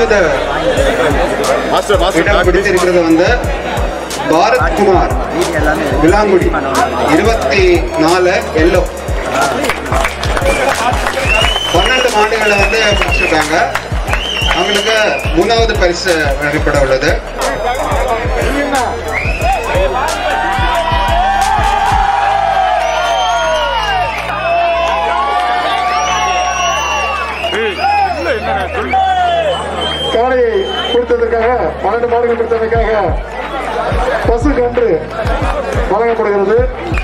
இரண்டாவது master master இடம் பிடித்திருக்கிறது வந்து பாரத் குமார் விலாங்குடி இருபத்தி நாலு எல்லோ பன்னெண்டு மாடுகளை வந்து பிடிச்சிருக்காங்க அவங்களுக்கு மூணாவது பரிசு வழங்கப்பட உள்ளது காளையை கொடுத்ததற்காக பன்னெண்டு மாடுகள் கொடுத்ததற்காக பசு கன்று வழங்கப்படுகிறது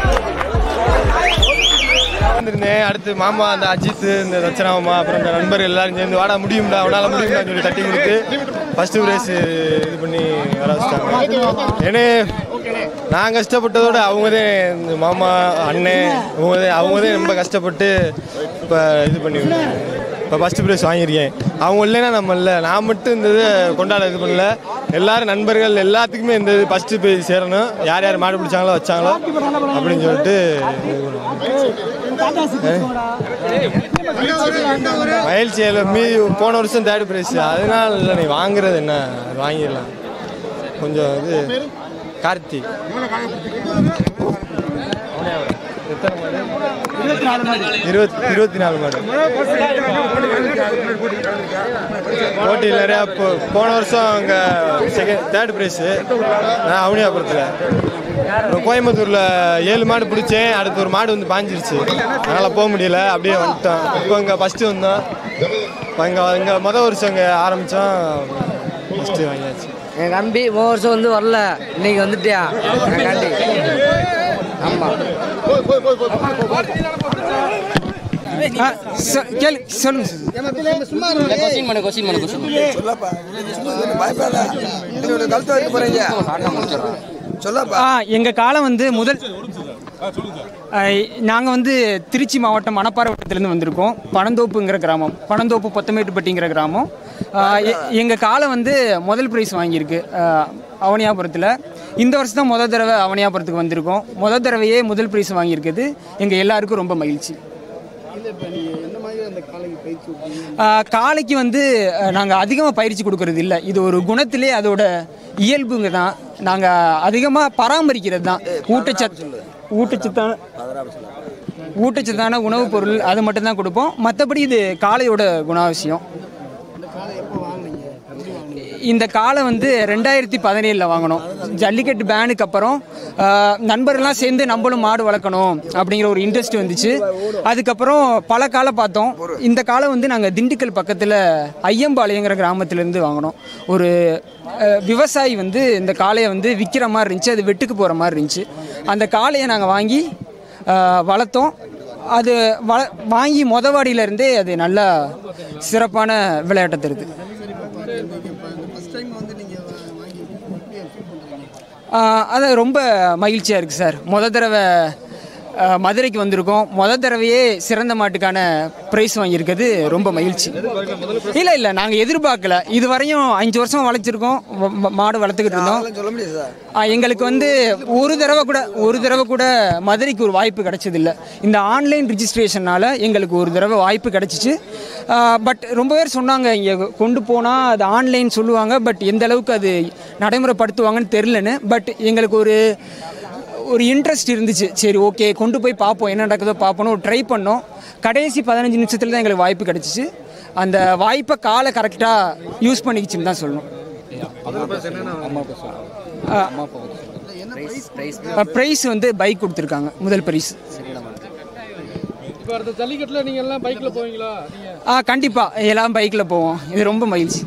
வந்திருந்தேன் அடுத்து மாமா அந்த அஜித் இந்த ரச்சனா மாமா அப்புறம் இந்த நண்பர்கள் எல்லாரும் சேர்ந்து வாடா முடியும்டா அவனால முடியும்டான்னு சொல்லி தட்டி கொடுத்து ஃபர்ஸ்ட் ரேஸ் இது பண்ணி வர வச்சிட்டாங்க ஏன்னா நான் கஷ்டப்பட்டதோட அவங்க தான் இந்த மாமா அண்ணன் அவங்க தான் அவங்க தான் ரொம்ப கஷ்டப்பட்டு இப்போ இது பண்ணி இப்போ ஃபஸ்ட்டு ப்ரைஸ் வாங்கியிருக்கேன் அவங்க இல்லைன்னா நம்ம இல்லை நான் மட்டும் இந்த இது கொண்டாட இது பண்ணல எல்லாரும் நண்பர்கள் எல்லாத்துக்குமே இந்த இது ஃபஸ்ட்டு போய் சேரணும் யார் யார் மாடு பிடிச்சாங்களோ வச்சாங்களோ அப்படின்னு சொல்லிட்டு மகிழ்ச்சி மீ போன வருஷம் தேர்ட் ப்ரைஸ் அதனால இல்லை நீ வாங்குறது என்ன அது வாங்கிடலாம் கொஞ்சம் இது கார்த்தி எத்தனை மாடு இருபத்தி இருபத்தி நாலு மாடு போட்டியில் நிறையா இப்போ போன வருஷம் அங்கே செகண்ட் தேர்ட் ப்ரைஸு நான் அவனியாபுரத்தில் அப்புறம் கோயம்புத்தூரில் ஏழு மாடு பிடிச்சேன் அடுத்து ஒரு மாடு வந்து பாஞ்சிருச்சு அதனால் போக முடியல அப்படியே வந்துட்டோம் இப்போ இங்கே ஃபஸ்ட்டு வந்தோம் இப்போ இங்கே இங்கே மொதல் வருஷம் இங்கே ஆரம்பித்தோம் ஃபஸ்ட்டு வாங்கியாச்சு என் தம்பி மூணு வருஷம் வந்து வரல இன்னைக்கு வந்துட்டியா எனக்காண்டி ஆமாம் கேளு சொல்லுங்க கொஸ்டின் பண்ணு கொஸ்டின் பண்ணு கொஸ்டின் ஆ எங்கள் காலம் வந்து முதல் நாங்கள் வந்து திருச்சி மாவட்டம் மணப்பாறை வட்டத்திலேருந்து வந்திருக்கோம் பனந்தோப்புங்கிற கிராமம் பனந்தோப்பு பொத்தமேட்டுப்பட்டிங்கிற கிராமம் எங்கள் காலம் வந்து முதல் ப்ரைஸ் வாங்கியிருக்கு ஆ, அவனியாபுரத்தில் இந்த வருஷம் தான் முதல் தடவை அவனியாபுரத்துக்கு வந்திருக்கோம் முதல் தடவையே முதல் ப்ரைஸ் வாங்கியிருக்குது எங்கள் எல்லாருக்கும் ரொம்ப மகிழ்ச்சி ஆ, காளைக்கு வந்து நாங்கள் அதிகமாக பயிற்சி கொடுக்கறது இல்லை இது ஒரு குணத்திலே அதோட இயல்புங்க தான் நாங்கள் அதிகமாக பராமரிக்கிறது தான் ஊட்டச்சத்து ஊட்டச்சத்தான ஊட்டச்சத்தான உணவுப் பொருள் அது மட்டும்தான் கொடுப்போம் மற்றபடி இது காளையோட குணாவசியம் இந்த காலை வந்து ரெண்டாயிரத்தி பதினேழில் வாங்கினோம் ஜல்லிக்கட்டு பேனுக்கு அப்புறம் ஆஹ், நண்பர்கள்லாம் சேர்ந்து நம்மளும் மாடு வளர்க்கணும் அப்படிங்கிற ஒரு இன்ட்ரெஸ்ட் வந்துச்சு அதுக்கப்புறம் பல காலை பார்த்தோம் இந்த காலை வந்து நாங்கள் திண்டுக்கல் பக்கத்தில் ஐயம்பாளையங்கிற கிராமத்துலேருந்து வாங்கினோம் ஒரு ஆஹ், விவசாயி வந்து இந்த காளையை வந்து விற்கிற மாதிரி இருந்துச்சு அது வெட்டுக்கு போகிற மாதிரி இருந்துச்சு அந்த காளையை நாங்கள் வாங்கி ஆஹ், வளர்த்தோம் அது வள வாங்கி மொதவாடியிலேருந்தே அது நல்லா சிறப்பான விளையாட்டை தருது ஆஹ் அது ரொம்ப மகிழ்ச்சியாக இருக்குது சார் முத தடவை ஆஹ் மதுரைக்கு வந்திருக்கோம் முத தடவையே சிறந்த மாட்டுக்கான ப்ரைஸ் வாங்கியிருக்கிறது ரொம்ப மகிழ்ச்சி இல்லை இல்லை நாங்கள் எதிர்பார்க்கல இது வரையும் அஞ்சு வருஷம் வளர்ச்சிருக்கோம் வ- வ- மாடு வளர்த்துக்கிட்டு இருந்தோம் ஆ, எங்களுக்கு வந்து ஒரு தடவை கூட ஒரு தடவை கூட மதுரைக்கு ஒரு வாய்ப்பு கிடைச்சதில்ல இந்த ஆன்லைன் ரிஜிஸ்ட்ரேஷனால் எங்களுக்கு ஒரு தடவை வாய்ப்பு கிடைச்சிச்சு பட் ரொம்ப பேர் சொன்னாங்க இங்கே கொண்டு போனால் அது ஆன்லைன் சொல்லுவாங்க பட் எந்த அளவுக்கு அது நடைமுறைப்படுத்துவாங்கன்னு தெரிலன்னு பட் எங்களுக்கு ஒரு ஒரு இன்ட்ரெஸ்ட் இருந்துச்சு சரி ஓகே கொண்டு போய் பார்ப்போம் என்ன நடக்குதோ பார்ப்போம்னு ஒரு ட்ரை பண்ணோம் கடைசி பதினஞ்சு நிமிஷத்தில் தான் எங்களுக்கு வாய்ப்பு கிடச்சிச்சு அந்த வாய்ப்பை காலை கரெக்டாக யூஸ் பண்ணிக்கிச்சுன்னு தான் சொல்லணும் ப்ரைஸ் வந்து பைக் கொடுத்துருக்காங்க முதல் பரிசு இப்போ அடுத்த ஜல்லிக்கட்டில் நீங்கள் எல்லாம் பைக்கில் போவீங்களா நீங்கள் ஆ கண்டிப்பாக எல்லாம் பைக்கில் போவோம் இது ரொம்ப மகிழ்ச்சி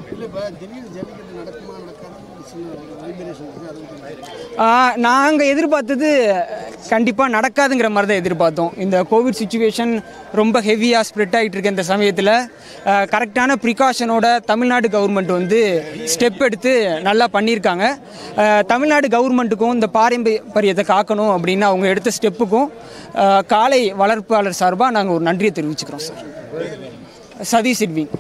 நாங்கள் எதிர்பார்த்தது கண்டிப்பாக நடக்காதுங்கிற மாதிரி தான் எதிர்பார்த்தோம் இந்த கோவிட் சுச்சுவேஷன் ரொம்ப ஹெவியாக ஸ்ப்ரெட் ஆகிட்டு இருக்க இந்த சமயத்தில் கரெக்டான ப்ரிகாஷனோட தமிழ்நாடு கவர்மெண்ட் வந்து ஸ்டெப் எடுத்து நல்லா பண்ணியிருக்காங்க அஹ், தமிழ்நாடு கவர்மெண்ட்டுக்கும் இந்த பாரம்பரியத்தை காக்கணும் அப்படின்னு அவங்க எடுத்த ஸ்டெப்புக்கும் அஹ், காளை வளர்ப்பாளர் சார்பாக நாங்கள் ஒரு நன்றியை தெரிவிச்சுக்கிறோம் சார் சதீஷ் இட்விங்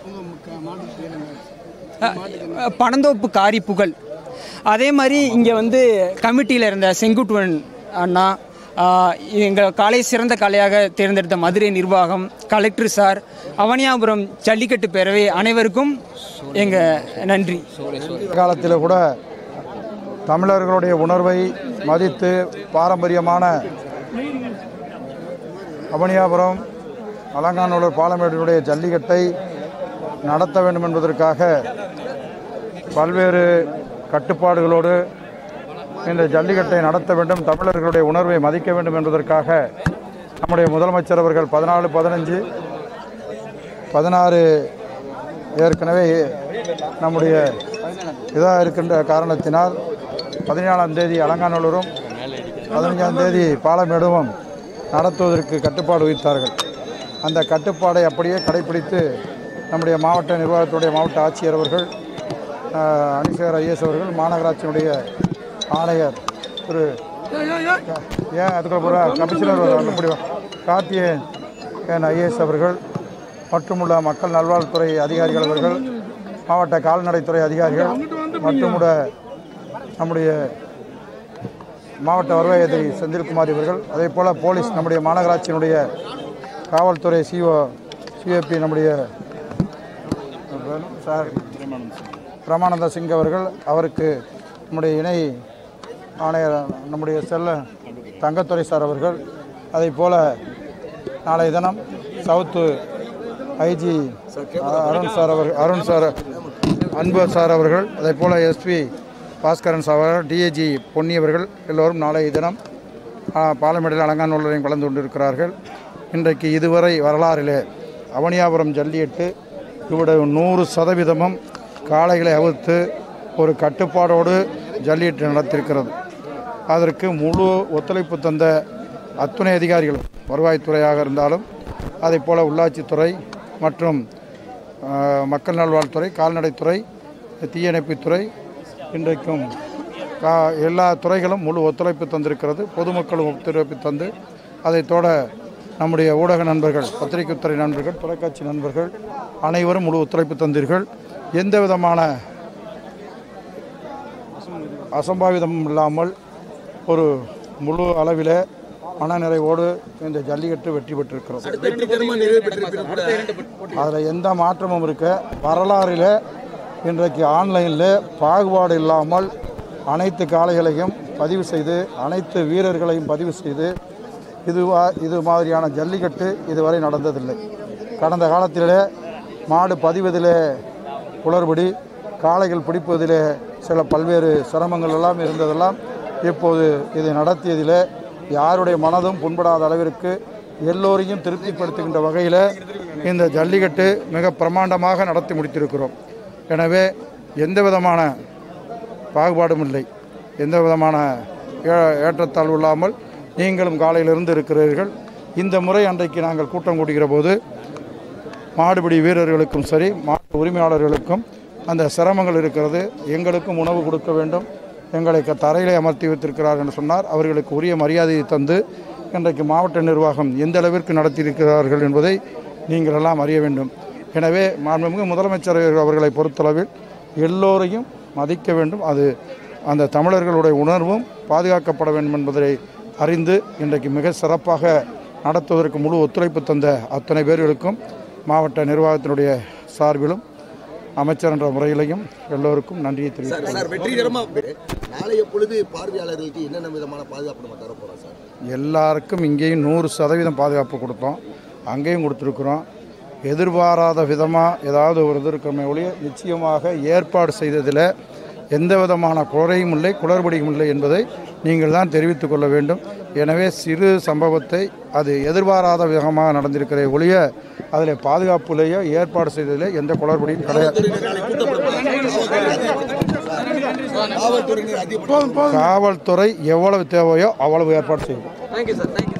அஹ், அஹ், பனந்தோப்பு காரி புகழ் அதே மாதிரி இங்கே வந்து கமிட்டியில் இருந்த செங்குட்டுவன் அண்ணா எங்கள் காலை சிறந்த காளையாக தேர்ந்தெடுத்த மதுரை நிர்வாகம் கலெக்டர் சார் அவனியாபுரம் ஜல்லிக்கட்டு பேரவை அனைவருக்கும் எங்கள் நன்றி காலத்தில் கூட தமிழர்களுடைய உணர்வை மதித்து பாரம்பரியமான அவனியாபுரம் அலங்காநல்லூர் பாலமேட்டினுடைய ஜல்லிக்கட்டை நடத்த வேண்டும் என்பதற்காக பல்வேறு கட்டுப்பாடுகளோடு இந்த ஜல்லிக்கட்டை நடத்த வேண்டும் தமிழர்களுடைய உணர்வை மதிக்க வேண்டும் என்பதற்காக நம்முடைய முதலமைச்சர் அவர்கள் பதினாலு பதினஞ்சு பதினாறு ஏற்கனவே நம்முடைய இதாக இருக்கின்ற காரணத்தினால் பதினேழாம் தேதி அலங்காநல்லூரும் பதினஞ்சாம் தேதி பாலமேடுவும் நடத்துவதற்கு கட்டுப்பாடு விதித்தார்கள் அந்த கட்டுப்பாடை அப்படியே கடைபிடித்து நம்முடைய மாவட்ட நிர்வாகத்துடைய மாவட்ட ஆட்சியர் அவர்கள் ஆஹ், அனிசேகர் ஐஎஸ் அவர்கள் மாநகராட்சியினுடைய ஆணையர் திரு ஏன் அதுக்குள்ள பூரா கமிஷனர் வருவாங்க அப்படி வா. கார்த்தியேயன் என் ஐஏஎஸ் அவர்கள் மற்றுமுள்ள மக்கள் நல்வாழ்வுத்துறை அதிகாரிகள் அவர்கள் மாவட்ட கால்நடைத்துறை அதிகாரிகள் மற்றுமுட நம்முடைய மாவட்ட வருவாய் அதிகாரி செந்தில்குமார் இவர்கள் அதே போல் போலீஸ் நம்முடைய மாநகராட்சியினுடைய காவல்துறை சிஓ சிஏபி நம்முடைய சார் பிரமானந்த சிங் அவர்கள் அவருக்கு நம்முடைய இணை ஆணையர் நம்முடைய செல்ல தங்கத்துறை சார் அவர்கள் அதே போல் நாளைய தினம் சவுத்து ஐஜி அருண் சார் அவர்கள் அருண் சார் அன்பு சார் அவர்கள் அதே போல் எஸ்பி பாஸ்கரன் சார் அவர்கள் டிஏஜி பொன்னி அவர்கள் எல்லோரும் நாளைய தினம் ஆ, பாலமேடில் அலங்காநல்லூரையும் கலந்து கொண்டிருக்கிறார்கள் இன்றைக்கு இதுவரை வரலாறிலே அவனியாபுரம் ஜல்லிக்கட்டு இவ்வளவு நூறு சதவீதமும் காளைகளை அவிழ்த்து ஒரு கட்டுப்பாடோடு ஜல்லிக்கட்டு நடத்தியிருக்கிறது அதற்கு முழு ஒத்துழைப்பு தந்த அத்துணை அதிகாரிகள் வருவாய்த்துறையாக இருந்தாலும் அதே போல் உள்ளாட்சித்துறை மற்றும் ஆஹ், மக்கள் நல்வாழ்வுத்துறை கால்நடைத்துறை தீயணைப்புத்துறை இன்றைக்கும் கா எல்லா துறைகளும் முழு ஒத்துழைப்பு தந்திருக்கிறது பொதுமக்களும் ஒத்துழைப்பு தந்து அதைத்தோட நம்முடைய ஊடக நண்பர்கள் பத்திரிகைத்துறை நண்பர்கள் தொலைக்காட்சி நண்பர்கள் அனைவரும் முழு ஒத்துழைப்பு தந்தீர்கள் எந்த விதமான அசம்பாவிதமும் இல்லாமல் ஒரு முழு அளவில் மனநிறைவோடு இந்த ஜல்லிக்கட்டு வெற்றி பெற்றிருக்கிறோம் அதில் எந்த மாற்றமும் இருக்க வரலாறில் இன்றைக்கு ஆன்லைனில் பாகுபாடு இல்லாமல் அனைத்து காளைகளையும் பதிவு செய்து அனைத்து வீரர்களையும் பதிவு செய்து இதுவா இது மாதிரியான ஜல்லிக்கட்டு இதுவரை நடந்ததில்லை கடந்த காலத்திலே மாடு பதிவதிலே குளறுபடி காளைகள் பிடிப்பதிலே சில பல்வேறு சிரமங்கள் எல்லாம் இருந்ததெல்லாம் இப்போது இதை நடத்தியதிலே யாருடைய மனதும் புண்படாத அளவிற்கு எல்லோரையும் திருப்திப்படுத்துகின்ற வகையில் இந்த ஜல்லிக்கட்டு மிக பிரமாண்டமாக நடத்தி முடித்திருக்கிறோம் எனவே எந்த விதமான பாகுபாடும் இல்லை எந்த விதமான ஏ- ஏற்றத்தாழ்வு இல்லாமல் நீங்களும் காலையிலிருந்து இருக்கிறீர்கள் இந்த முறை அன்றைக்கு நாங்கள் கூட்டம் கூடுகிற போது மாடுபிடி வீரர்களுக்கும் சரி மாட்டு உரிமையாளர்களுக்கும் அந்த சிரமங்கள் இருக்கிறது எங்களுக்கும் உணவு கொடுக்க வேண்டும் எங்களை க- தரையிலே அமர்த்தி வைத்திருக்கிறார் என்று சொன்னார் அவர்களுக்கு உரிய மரியாதையை தந்து இன்றைக்கு மாவட்ட நிர்வாகம் எந்த அளவிற்கு நடத்தியிருக்கிறார்கள் என்பதை நீங்கள் எல்லாம் அறிய வேண்டும் எனவே மாண்புமிகு முதலமைச்சர் அவர்களை பொறுத்தளவில் எல்லோரையும் மதிக்க வேண்டும் அது அந்த தமிழர்களுடைய உணர்வும் பாதுகாக்கப்பட வேண்டும் என்பதை அறிந்து இன்றைக்கு மிக சிறப்பாக நடத்துவதற்கு முழு ஒத்துழைப்பு தந்த அத்தனை பேர்களுக்கும் மாவட்ட நிர்வாகத்தினுடைய சார்பிலும் அமைச்சர் என்ற முறையிலையும் எல்லோருக்கும் நன்றியை தெரிவித்துக் சார் வெற்றிகரமா நாளைய பொழுது பார்வையாளர்களுக்கு என்னென்ன விதமான பாதுகாப்பு நம்ம தர போறோம் சார் எல்லாருக்கும் இங்கேயும் நூறு சதவீதம் பாதுகாப்பு கொடுத்தோம் அங்கேயும் கொடுத்துருக்குறோம் எதிர்பாராத விதமாக ஏதாவது ஒரு இது இருக்கிறமே ஒழிய நிச்சயமாக ஏற்பாடு செய்ததில் எந்த விதமான குறையும் இல்லை குளறுபடியும் இல்லை என்பதை நீங்கள் தான் தெரிவித்துக் கொள்ள வேண்டும் எனவே சிறு சம்பவத்தை அது எதிர்பாராத விதமாக நடந்திருக்கிற ஒழிய அதில் பாதுகாப்புலேயோ ஏற்பாடு செய்ததிலே எந்த குளறுபடியும் கிடையாது காவல்துறையினர் அதிக காவல்துறை எவ்வளவு தேவையோ அவ்வளவு ஏற்பாடு செய்யும் தேங்க்யூ சார் தேங்க்யூ